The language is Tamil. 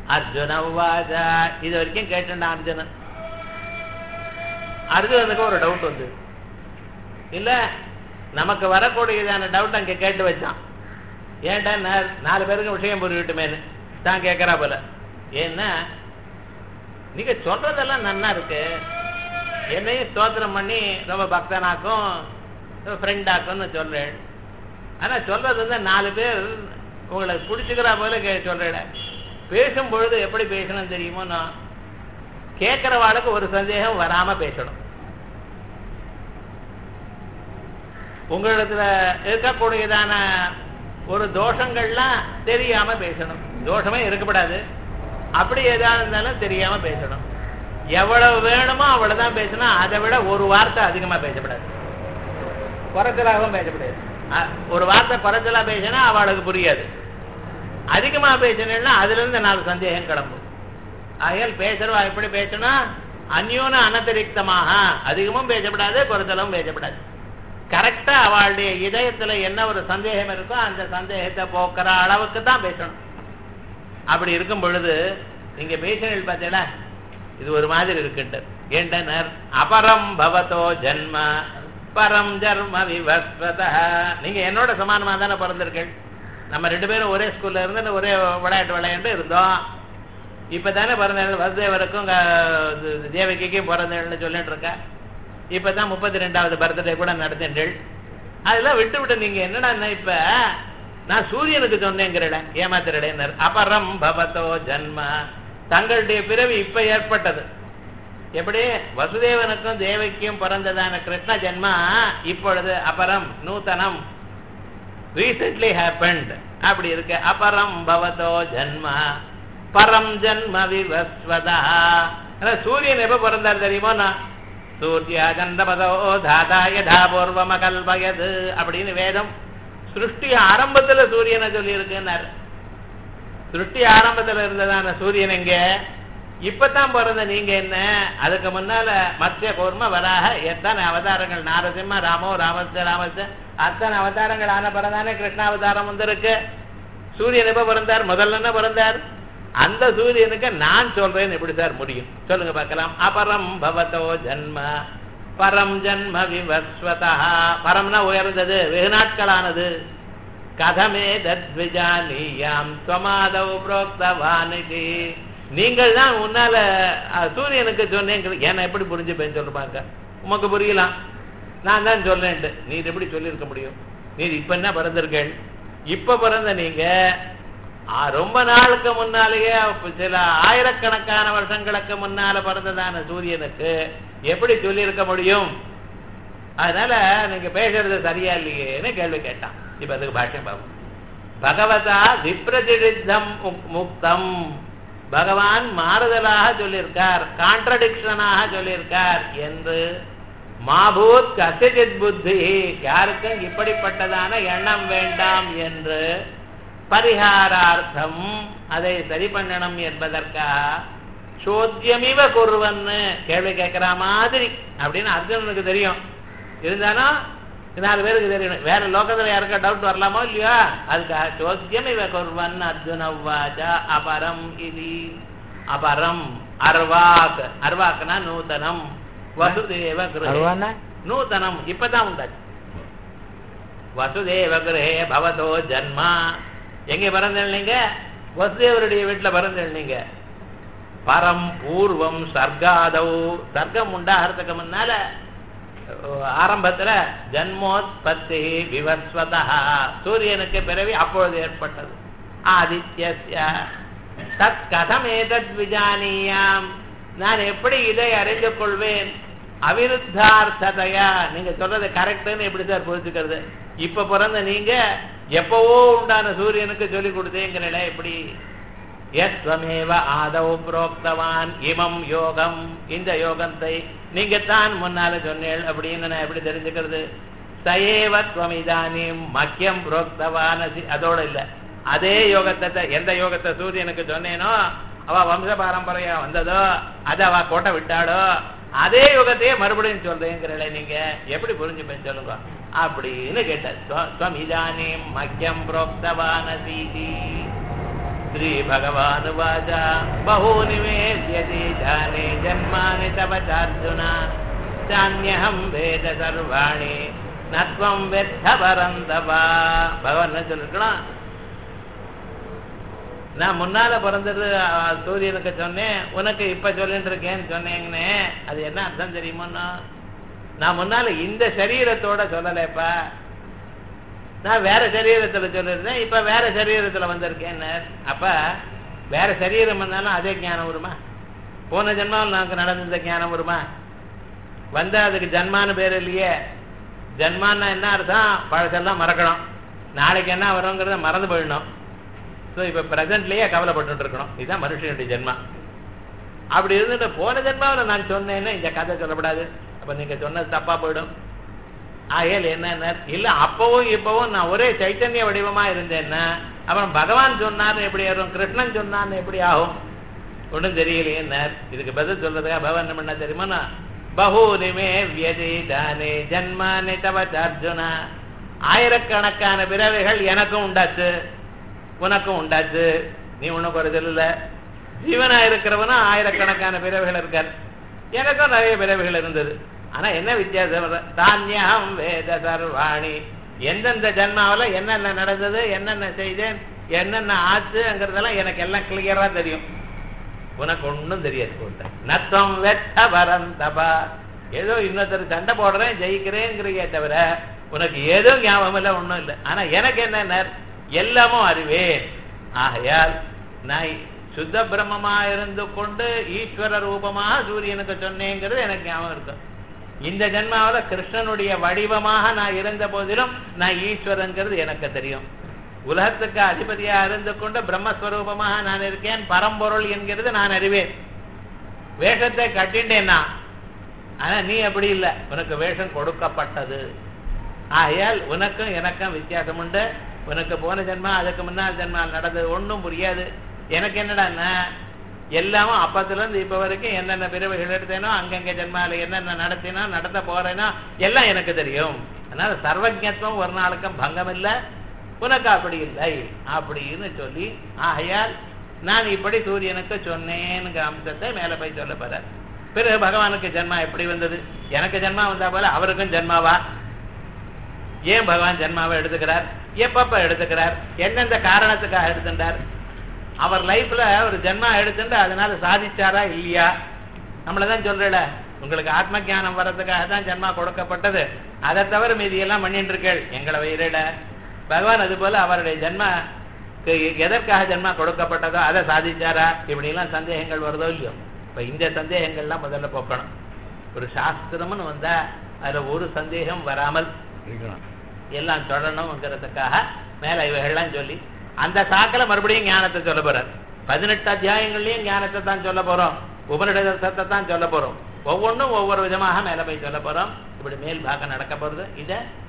அர்ஜுன உவாஜா இது வரைக்கும் கேட்டுட்டான் அர்ஜுனன் அர்ஜுனனுக்கு ஒரு டவுட் வந்து இல்ல நமக்கு வரக்கூடியதான டவுட் அங்க கேட்டு வச்சான் ஏன்டா நா- நாலு பேருக்கு விஷயம் புரியட்டுமேனு தான் கேட்கறா போல ஏன்னா நீங்க சொல்றதெல்லாம் நன்னா இருக்கு என்னையும் ஸ்தோத்திரம் பண்ணி ரொம்ப பக்தனாக்கும் ஃப்ரெண்டாக்கும்னு சொல்றேன் ஆனா சொல்றது வந்து நாலு பேர் உங்களை பிடிச்சுக்கிறா போல கே சொல்றேன் பேசும் பொழுது எப்படி பேசணும் தெரியுமோ நான் கேட்கிறவாளுக்கு ஒரு சந்தேகம் வராம பேசணும் உங்களிடத்துல இருக்கக்கூடியதான ஒரு தோஷங்கள்லாம் தெரியாம பேசணும் தோஷமே இருக்கக்கூடாது அப்படி ஏதாவது இருந்தாலும் தெரியாம பேசணும் எவ்வளவு வேணுமோ அவ்வளவுதான் பேசணும் அதை விட ஒரு வார்த்தை அதிகமா பேசக்கூடாது குறைச்சலாகவும் பேசக்கூடாது அ- ஒரு வார்த்தை குறைச்சலா பேசினா அவளுக்கு புரியாது அதிகமா பேசினா அதுல இருந்து நாலு சந்தேகம் கிளம்பும் ஆகையால் பேசுறவா எப்படி பேசணும் அந்யோன அனதிரிக்தமாக அதிகமும் பேசப்படாது குறைச்சலும் பேசப்படாது கரெக்டா அவளுடைய இதயத்துல என்ன ஒரு சந்தேகம் இருக்கோ அந்த சந்தேகத்தை போக்குற அளவுக்கு தான் பேசணும் அப்படி இருக்கும் பொழுது நீங்க பேசினீர்கள் பார்த்தீங்களா இது ஒரு மாதிரி இருக்குன்ட்டு ஏண்டனர் அபரம் பவதோ ஜன்ம பரம் ஜர்ம விவஸ்வத நீங்க என்னோட சமானமா தானே பிறந்திருக்கீள் நம்ம ரெண்டு பேரும் ஒரே ஸ்கூல்ல இருந்து ஒரே விளையாட்டு விளையாண்டு இருந்தோம் இப்பதானே பிறந்தேன் வசுதேவருக்கும் க- இது தேவகிக்கும் பிறந்தேன்னு சொல்லிட்டு இருக்கா இப்பதான் முப்பத்தி ரெண்டாவது பர்த்டே கூட நடத்தேன்கள் அதெல்லாம் விட்டு விட்டு நீங்க என்னடா இப்ப நான் சூரியனுக்கு சொன்னேங்கிறட ஏமாத்திரடேனர் அபரம் பவதோ ஜன்ம தங்களுடைய பிறவி இப்ப ஏற்பட்டது எப்படி வசுதேவனுக்கும் தேவகியும் பிறந்ததான கிருஷ்ண ஜென்மா இப்பொழுது அபரம் நூதனம் ரீசென்ட்லி ஹேப்பன்ட் அப்படி இருக்கு அபரம் பவதோ ஜன்ம பரம் ஜன்ம விவஸ்வதா ஆனா சூரியன் எப்ப பிறந்தார் தெரியுமோ நான் சூர்யா கந்தபதோ தாதா யதா பூர்வம கல்பயது அப்படின்னு வேதம் சிருஷ்டி ஆரம்பத்துல சூரியனை சொல்லி இருக்குன்னாரு சிருஷ்டி ஆரம்பத்துல இருந்ததான சூரியன் எங்க இப்பதான் பிறந்த நீங்க என்ன அதுக்கு முன்னால மத்திய கூர்ம வராக எத்தனை அவதாரங்கள் நாரசிம்ம ராமோ ராமஸ்த ராமஸ்த அத்தனை அவதாரங்கள் ஆன பிறந்தானே கிருஷ்ணாவதாரம் வந்திருக்கு சூரியன் எப்ப பிறந்தார் முதல்ல என்ன பிறந்தார் அந்த சூரியனுக்கு நான் சொல்றேன் எப்படி சார் முடியும் சொல்லுங்க பார்க்கலாம் அபரம் பவதோ ஜன்ம பரம் ஜன்ம விவஸ்வதா பரம்னா உயர்ந்தது வெகு நாட்களானது கதமே தத்விஜானியாம் ஸ்வமாதவ் புரோக்தவானிதி நீங்கள் தான் உன்னால அஹ், சூரியனுக்கு சொன்னேங்க என்ன எப்படி புரிஞ்சுப்பேன் சொல்லுப்பாங்க உமக்கு புரியலாம் நான் தான் சொல்றேன்ட்டு நீ இது எப்படி சொல்லியிருக்க முடியும் நீ இப்ப என்ன பிறந்திருக்கேள் இப்ப பிறந்த நீங்க ஆ, ரொம்ப நாளுக்கு முன்னாலேயே சில ஆயிரக்கணக்கான வருஷங்களுக்கு முன்னால பிறந்ததான சூரியனுக்கு எப்படி சொல்லியிருக்க முடியும் அதனால நீங்க பேசுறது சரியா இல்லையேன்னு கேள்வி கேட்டான் இப்ப அதுக்கு பாஷ்யம் பார்ப்போம் பகவதா விப்ரதிடித்தம் முக்தம் பகவான் மாறுதலாக சொல்லியிருக்கார் கான்ட்ரடிக்ஷனாக சொல்லியிருக்கார் என்று மாபூத் கசிஜித் புத்தி யாருக்கும் இப்படிப்பட்டதான எண்ணம் வேண்டாம் என்று பரிகாரார்த்தம் அதை சரி பண்ணணும் என்பதற்காக சோத்தியமிவ குருவன்னு கேள்வி கேட்கிற மாதிரி அப்படின்னு அர்ஜுனனுக்கு தெரியும் இருந்தாலும் நாலு பேருக்கு தெரியணும் வேற லோகத்துல யாருக்கா டவுட் வரலாமோ இல்லையா அதுக்காக சோத்தியம் இவ குர்வன் அர்ஜுன உவாச்சா அபரம் இது அபரம் அர்வாக் அர்வாக்னா நூதனம் வசுதேவ கிருஹே அருவானா நூதனம் இப்பதான் உண்டாச்சு வசுதேவ கிரகே பவதோ ஜன்மா எங்க பிறந்தேன் நீங்க வசுதேவருடைய வீட்டுல பிறந்தேன் நீங்க பரம் பூர்வம் சர்க்காதவ் சர்க்கம் உண்டாகிறதுக்கு முன்னால அஹ், ஆரம்பத்துல ஜன்மோத்பத்தி விவஸ்வதா சூரியனுக்கு பிறவி அப்பொழுது ஏற்பட்டது ஆதித்யஸ்ய தத் கதம் ஏதத் விஜானியாம் நான் எப்படி இதை அறிந்து கொள்வேன் அவிருத்தார்த்ததையா நீங்க சொல்றது கரெக்ட்னு எப்படி சார் புரிஞ்சுக்கிறது இப்ப பிறந்த நீங்க எப்பவோ உண்டான சூரியனுக்கு சொல்லி கொடுத்தேங்கிறல எப்படி எஸ்வமேவ ஆதவ் புரோக்தவான் இமம் யோகம் இந்த யோகத்தை நீங்க தான் முன்னால சொன்னேள் அப்படின்னு நான் எப்படி தெரிஞ்சுக்கிறது சயேவ துவமிதானியும் மக்கியம் புரோக்தவான் அசி- அதோட இல்ல அதே யோகத்தை த- எந்த யோகத்தை சூரியனுக்கு சொன்னேனோ அவ வம்ச பாரம்பரையா வந்ததோ அதை அவ கோட்டை விட்டாளோ அதே யோகத்தையே மறுபடியும் சொல்றேங்கிறல நீங்க எப்படி புரிஞ்சுப்பேன் சொல்லுங்க அப்படின்னு கேட்டார் ஸ்வமிதானியும் மக்கியம் புரோக்தவான் அசீதி श्रीभगवानुवाच बहूनि मे यदि जाने जन्मानि तव चार्जुन चान्यहं वेद सर्वाणि न त्वं वेत्थ परन्तवा பகவான் என்ன சொல்லிருக்கலாம் நான் முன்னால பிறந்தது அஹ், சூரியனுக்கு சொன்னேன் உனக்கு இப்ப சொல்லிட்டு இருக்கேன்னு சொன்னேங்கன்னு அது என்ன அர்த்தம் தெரியுமோன்னா நான் முன்னால இந்த சரீரத்தோட சொல்லலைப்பா நான் வேற சரீரத்துல சொல்லியிருந்தேன் இப்ப வேற சரீரத்துல வந்திருக்கேன்னு அப்ப வேற சரீரம் வந்தாலும் அதே ஞானம் வருமா போன ஜென்மாவில் நமக்கு நடந்த ஞானம் வருமா வந்தா அதுக்கு ஜன்மான்னு பேர் இல்லையே ஜன்மான்னா என்ன அர்த்தம் பழசெல்லாம் மறக்கணும் நாளைக்கு என்ன வருங்கிறத மறந்து போயிடணும் ஸோ இப்போ ப்ரெசன்ட்லேயே கவலைப்பட்டு இருக்கணும் இதுதான் மனுஷனுடைய ஜென்மா அப்படி இருந்துட்டு போன ஜென்மாவில் நான் சொன்னேன்னு இந்த கதை சொல்லப்படாது அப்போ நீங்கள் சொன்னது தப்பா போயிடும் ஆகையால் என்ன இல்லை அப்பவும் இப்பவும் நான் ஒரே சைத்தன்ய வடிவமா இருந்தேன்னா அப்புறம் பகவான் சொன்னார்னு எப்படி ஆகும் கிருஷ்ணன் சொன்னார்னு எப்படி ஆகும் ஒன்றும் தெரியலையே இதுக்கு பதில் சொல்றதுக்காக பகவான் என்ன பண்ண தெரியுமா பகூனி மே வியதீதானே ஜன்மானே தவ அர்ஜுனா ஆயிரக்கணக்கான பிறவைகள் எனக்கும் உண்டாச்சு உனக்கும் உண்டாச்சு நீ உனக்கு ஒரு சொல்லல ஜீவனா இருக்கிறவனும் ஆயிரக்கணக்கான பிறவைகள் இருக்கார் எனக்கும் நிறைய பிறவைகள் இருந்தது ஆனா என்ன வித்தியாசம் தானியம் வேத சர்வாணி எந்தெந்த ஜென்மாவுல என்னென்ன நடந்தது என்னென்ன செய்தேன் என்னென்ன ஆச்சுங்கிறதெல்லாம் எனக்கு எல்லாம் கிளியரா தெரியும் உனக்கு ஒண்ணும் தெரியாது சொல்லிட்டேன் நத்தம் வெட்ட வரந்தபா ஏதோ இன்னொருத்தர் சண்டை போடுறேன் ஜெயிக்கிறேங்கிறீங்க தவிர உனக்கு ஏதோ ஞாபகம் இல்லை ஒண்ணும் இல்லை ஆனா எனக்கு என்ன எல்லாமும் அறிவேன் ஆகையால் நான் சுத்த பிரம்மமா இருந்து கொண்டு ஈஸ்வர ரூபமாக சூரியனுக்கு சொன்னேங்கிறது எனக்கு ஞாபகம் இருக்கும் இந்த ஜென்மாவில கிருஷ்ணனுடைய வடிவமாக நான் இருந்த போதிலும் நான் ஈஸ்வரங்கிறது எனக்கு தெரியும் உலகத்துக்கு அதிபதியா இருந்து கொண்டு பிரம்மஸ்வரூபமாக நான் இருக்கேன் பரம்பொருள் என்கிறது நான் அறிவேன் வேஷத்தை கட்டிண்டேன்னா ஆனா நீ அப்படி இல்லை உனக்கு வேஷம் கொடுக்கப்பட்டது ஆகையால் உனக்கும் எனக்கும் வித்தியாசம் உண்டு உனக்கு போன ஜென்மா அதுக்கு முன்னால் ஜென்மா நடந்தது ஒன்றும் புரியாது எனக்கு என்னடான்னா எல்லாமும் அப்பத்துல இருந்து இப்ப வரைக்கும் என்னென்ன பிரிவுகள் எடுத்தேனோ அங்கங்க ஜென்மால என்னென்ன நடத்தினோ நடத்த போறேனோ எல்லாம் எனக்கு தெரியும் அதனால சர்வஜத்துவம் ஒரு நாளுக்கும் பங்கம் இல்லை உனக்கு அப்படி இல்லை அப்படின்னு சொல்லி ஆகையால் நான் இப்படி சூரியனுக்கு சொன்னேனுங்கிற அம்சத்தை மேல போய் சொல்ல போற பிறகு பகவானுக்கு ஜென்மா எப்படி வந்தது எனக்கு ஜென்மா வந்தா போல அவருக்கும் ஜென்மாவா ஏன் பகவான் ஜென்மாவை எடுத்துக்கிறார் எப்பப்ப எடுத்துக்கிறார் எந்தெந்த காரணத்துக்காக எடுத்துட்டார் அவர் லைஃப்ல ஒரு ஜென்மா எடுத்துட்டு அதனால சாதிச்சாரா இல்லையா நம்மளதான் சொல்றல உங்களுக்கு ஆத்ம ஞானம் வர்றதுக்காக தான் ஜென்மா கொடுக்கப்பட்டது அதை தவிர மீதி எல்லாம் பண்ணிட்டு இருக்கேள் எங்களை வயிறிட பகவான் அது போல அவருடைய ஜென்மா எதற்காக ஜென்மா கொடுக்கப்பட்டதோ அதை சாதிச்சாரா இப்படி எல்லாம் சந்தேகங்கள் வருதோ இல்லையோ இப்ப இந்த சந்தேகங்கள்லாம் முதல்ல போக்கணும் ஒரு சாஸ்திரம்னு வந்தா அதுல ஒரு சந்தேகம் வராமல் எல்லாம் தொடரணுங்கிறதுக்காக மேல இவைகள்லாம் சொல்லி அந்த சாக்கில மறுபடியும் ஞானத்தை சொல்ல போறார் பதினெட்டு அத்தியாயங்கள்லயும் ஞானத்தை தான் சொல்ல போறோம் உபனிடத்தை தான் சொல்ல போறோம் ஒவ்வொன்றும் ஒவ்வொரு விதமாக மேல போய் சொல்ல போறோம் இப்படி மேல் பாகம் நடக்க போறது இதை